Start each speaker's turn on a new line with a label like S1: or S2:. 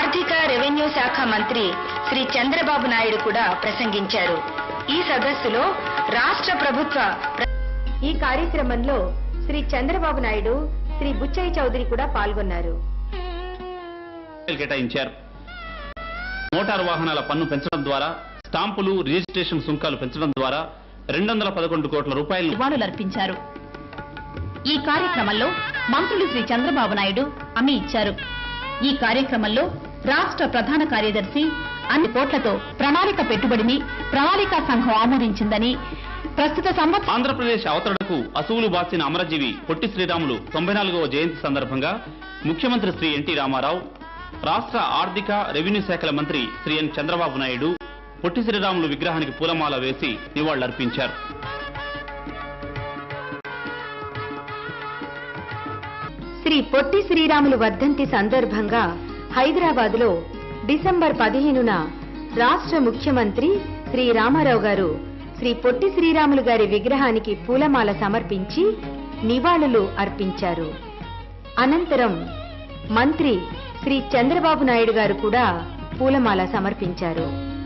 S1: ఆర్థిక రెవెన్యూ శాఖ మంత్రి శ్రీ చంద్రబాబు నాయుడు కూడా ప్రసంగించారు ఈ సదస్సులో రాష్ట్ర ప్రభుత్వ ప్ర- ఈ కార్యక్రమంలో శ్రీ చంద్రబాబు నాయుడు శ్రీ బుచ్చయ్య చౌదరి కూడా పాల్గొన్నారు
S2: కేటాయించారు మోటారు వాహనాల పన్ను పెంచడం ద్వారా స్టాంపులు రిజిస్ట్రేషన్ సుంకాలు పెంచడం ద్వారా రెండు వందల పదకొండు కోట్ల రూపాయలను
S3: నివాళులర్పించారు ఈ కార్యక్రమంలో మంత్రులు శ్రీ చంద్రబాబు నాయుడు హామీ ఇచ్చారు ఈ కార్యక్రమంలో రాష్ట్ర ప్రధాన కార్యదర్శి అన్ని కోట్లతో ప్రణాళిక పెట్టుబడిని ప్రణాళికా సంఘం ఆమోదించిందని ప్రస్తుత సంవత్సరం
S2: ఆంధ్రప్రదేశ్ అవతరణకు అసువులు బాసిన అమరజీవి పొట్టి శ్రీరాములు తొంభై నాలుగవ జయంతి సందర్భంగా ముఖ్యమంత్రి శ్రీ ఎన్టీ రామారావు రాష్ట్ర ఆర్థిక రెవెన్యూ శాఖల మంత్రి శ్రీ ఎన్ చంద్రబాబు నాయుడు పొట్టి శ్రీరాములు విగ్రహానికి పూలమాల వేసి నివాళులర్పించారు
S1: శ్రీ పొట్టి శ్రీరాములు వర్ధంతి సందర్భంగా హైదరాబాదులో డిసెంబర్ పదిహేనున రాష్ట్ర ముఖ్యమంత్రి శ్రీ రామారావు గారు శ్రీ పొట్టి శ్రీరాములు గారి విగ్రహానికి పూలమాల సమర్పించి నివాళులు అర్పించారు అనంతరం మంత్రి శ్రీ చంద్రబాబు నాయుడు గారు కూడా పూలమాల సమర్పించారు